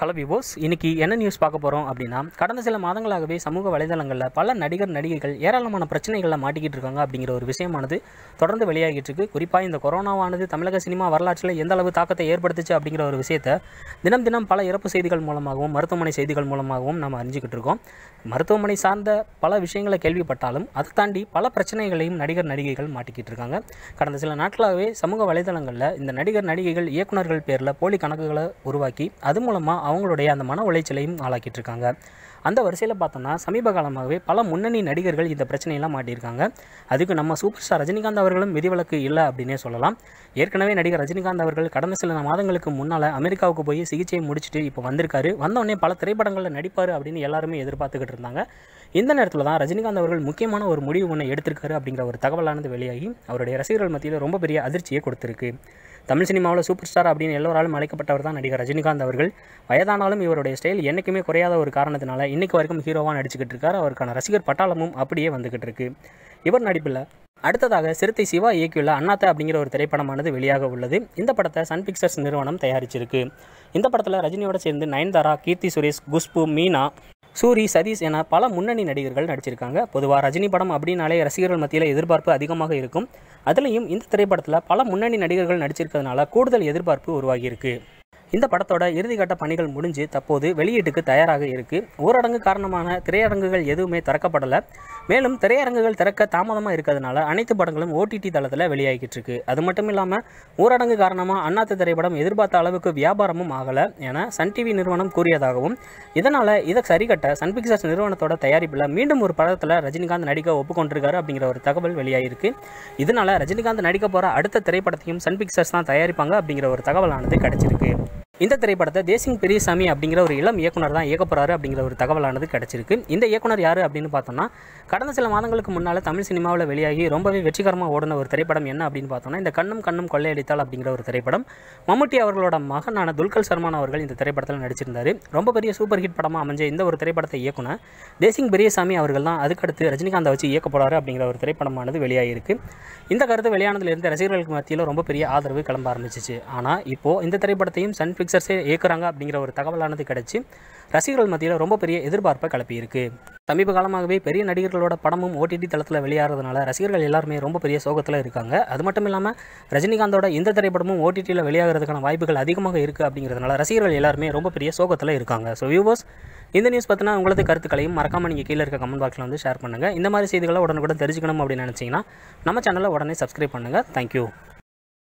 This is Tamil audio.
ஹலோ விவோஸ் இன்னைக்கு என்ன நியூஸ் பார்க்க போகிறோம் அப்படின்னா கடந்த சில மாதங்களாகவே சமூக வலைதளங்களில் பல நடிகர் நடிகைகள் ஏராளமான பிரச்சனைகளில் மாட்டிக்கிட்டு இருக்காங்க அப்படிங்கிற ஒரு விஷயமானது தொடர்ந்து வெளியாகிட்டு இருக்கு குறிப்பாக இந்த கொரோனாவானது தமிழக சினிமா வரலாற்றில் எந்த அளவு தாக்கத்தை ஏற்படுத்துச்சு அப்படிங்கிற ஒரு விஷயத்தை தினம் தினம் பல இறப்பு செய்திகள் மூலமாகவும் மருத்துவமனை செய்திகள் மூலமாகவும் நம்ம அறிஞ்சிக்கிட்டு இருக்கோம் மருத்துவமனை சார்ந்த பல விஷயங்களை கேள்விப்பட்டாலும் அதை தாண்டி பல பிரச்சனைகளையும் நடிகர் நடிகைகள் மாட்டிக்கிட்டு இருக்காங்க கடந்த சில நாட்களாகவே சமூக வலைதளங்களில் இந்த நடிகர் நடிகைகள் இயக்குனர்கள் பேரில் போலி கணக்குகளை உருவாக்கி அது மூலமாக அவங்களுடைய அந்த மன உளைச்சலையும் ஆளாக்கிட்டு இருக்காங்க அந்த வரிசையில் பார்த்தோம்னா சமீப காலமாகவே பல முன்னணி நடிகர்கள் இந்த பிரச்சனையெல்லாம் மாட்டியிருக்காங்க அதுக்கு நம்ம சூப்பர் ஸ்டார் ரஜினிகாந்த் அவர்களும் விதிவிலக்கு இல்லை அப்படின்னே சொல்லலாம் ஏற்கனவே நடிகர் ரஜினிகாந்த் அவர்கள் கடந்த சில மாதங்களுக்கு முன்னால் அமெரிக்காவுக்கு போய் சிகிச்சையை முடிச்சுட்டு இப்போ வந்திருக்காரு வந்தோடனே பல திரைப்படங்களில் நடிப்பார் அப்படின்னு எல்லாருமே எதிர்பார்த்துக்கிட்டு இருந்தாங்க இந்த நேரத்தில் தான் ரஜினிகாந்த் அவர்கள் முக்கியமான ஒரு முடிவு ஒன்று எடுத்திருக்காரு அப்படிங்கிற ஒரு தகவலானது வெளியாகி அவருடைய ரசிகர்கள் மத்தியில் ரொம்ப பெரிய அதிர்ச்சியை கொடுத்துருக்கு தமிழ் சினிமாவில் சூப்பர் ஸ்டார் அப்படின்னு எல்லோராலும் அழைக்கப்பட்டவர் தான் நடிகர் ரஜினிகாந்த் அவர்கள் வயதானாலும் இவருடைய ஸ்டைல் என்றைக்குமே குறையாத ஒரு காரணத்தினால இன்னைக்கு வரைக்கும் ஹீரோவாக நடிச்சுக்கிட்டு இருக்காரு அவருக்கான ரசிகர் பட்டாளமும் அப்படியே வந்துகிட்டு இருக்கு இவர் நடிப்பில் அடுத்ததாக சிறுத்தை சிவா இயக்கியுள்ள அண்ணாத்த அப்படிங்கிற ஒரு திரைப்படமானது வெளியாக உள்ளது இந்த படத்தை சன் பிக்சர்ஸ் நிறுவனம் தயாரிச்சிருக்கு இந்த படத்தில் ரஜினியோட சேர்ந்து நயன்தாரா கீர்த்தி சுரேஷ் குஷ்பு மீனா சூரி சதீஷ் என பல முன்னணி நடிகர்கள் நடிச்சிருக்காங்க பொதுவாக ரஜினி படம் அப்படின்னாலே ரசிகர்கள் மத்தியில் எதிர்பார்ப்பு அதிகமாக இருக்கும் அதுலேயும் இந்த திரைப்படத்தில் பல முன்னணி நடிகர்கள் நடிச்சிருக்கிறதுனால கூடுதல் எதிர்பார்ப்பு உருவாகியிருக்கு இந்த படத்தோட இறுதிக்கட்ட பணிகள் முடிஞ்சு தற்போது வெளியீட்டுக்கு தயாராக இருக்கு ஊரடங்கு காரணமான திரையரங்குகள் எதுவுமே திறக்கப்படலை மேலும் திரையரங்குகள் திறக்க தாமதமாக இருக்கிறதுனால அனைத்து படங்களும் ஓடிடி தளத்தில் வெளியாகிட்டு இருக்கு அது மட்டும் இல்லாமல் ஊரடங்கு காரணமாக அண்ணாத்த திரைப்படம் எதிர்பார்த்த அளவுக்கு வியாபாரமும் ஆகலை என சன் டிவி நிறுவனம் கூறியதாகவும் இதனால் இதை சரிகட்ட சன் பிக்சர்ஸ் நிறுவனத்தோட தயாரிப்பில் மீண்டும் ஒரு படத்தில் ரஜினிகாந்த் நடிக்க ஒப்புக்கொண்டிருக்காரு அப்படிங்கிற ஒரு தகவல் வெளியாகிருக்கு இதனால் ரஜினிகாந்த் நடிக்க போகிற அடுத்த திரைப்படத்தையும் சன் பிக்சர்ஸ் தான் தயாரிப்பாங்க அப்படிங்கிற ஒரு தகவலானது கிடைச்சிருக்கு இந்த திரைப்படத்தை தேசிங் பெரியசாமி அப்படிங்கிற ஒரு இளம் இயக்குனர் தான் இயக்க போறாரு அப்படிங்கிற ஒரு தகவலானது கிடைச்சிருக்கு இந்த இயக்குனர் யார் அப்படின்னு பார்த்தோம்னா கடந்த சில மாதங்களுக்கு முன்னால் தமிழ் சினிமாவில் வெளியாகி ரொம்பவே வெற்றிகரமாக ஓடின ஒரு திரைப்படம் என்ன அப்படின்னு பார்த்தோம்னா இந்த கண்ணும் கண்ணும் கொள்ளையடித்தால் அப்படிங்கிற ஒரு திரைப்படம் மம்முட்டி அவர்களோட மகனான துல்கர் சல்மான் அவர்கள் இந்த திரைப்படத்தில் நடிச்சிருந்தாரு ரொம்ப பெரிய சூப்பர் ஹிட் படமாக அமைஞ்ச இந்த ஒரு திரைப்படத்தை இயக்குனர் தேசிங் பெரியசாமி அவர்கள் தான் அதுக்கடுத்து ரஜினிகாந்தை வச்சு இயக்க போறாரு அப்படிங்கிற ஒரு திரைப்படமானது வெளியாகிருக்கு இந்த கருத்து வெளியானதுலேருந்து ரசிகர்களுக்கு மத்தியில் ரொம்ப பெரிய ஆதரவு கிளம்ப ஆரம்பிச்சிச்சு ஆனால் இப்போது இந்த திரைப்படத்தையும் சன் பிக்சர்ஸே இயக்குறாங்க அப்படிங்கிற ஒரு தகவலானது கிடைச்சி ரசிகர்கள் மத்தியில் ரொம்ப பெரிய எதிர்பார்ப்பை கிளப்பியிருக்கு சமீப காலமாகவே பெரிய நடிகர்களோட படமும் ஓடிடி தளத்தில் வெளியாகிறதுனால ரசிகர்கள் எல்லாருமே ரொம்ப பெரிய சோகத்தில் இருக்காங்க அது மட்டும் இல்லாமல் ரஜினிகாந்தோட இந்த திரைப்படமும் ஓடிடியில் வெளியாகிறதுக்கான வாய்ப்புகள் அதிகமாக இருக்குது அப்படிங்கிறதுனால ரசிகர்கள் எல்லாருமே ரொம்ப பெரிய சோகத்தில் இருக்காங்க ஸோ வியூவர்ஸ் இந்த நியூஸ் பற்றினா உங்களது கருத்துக்களையும் மறக்காமல் நீங்கள் கீழே இருக்க கமெண்ட் பாக்ஸில் வந்து ஷேர் பண்ணுங்கள் இந்த மாதிரி செய்திகளை உடனுக்குடன் தெரிஞ்சுக்கணும் அப்படின்னு நினச்சிங்கன்னா நம்ம சேனலை உடனே சப்ஸ்கிரைப் பண்ணுங்கள் தேங்க்யூ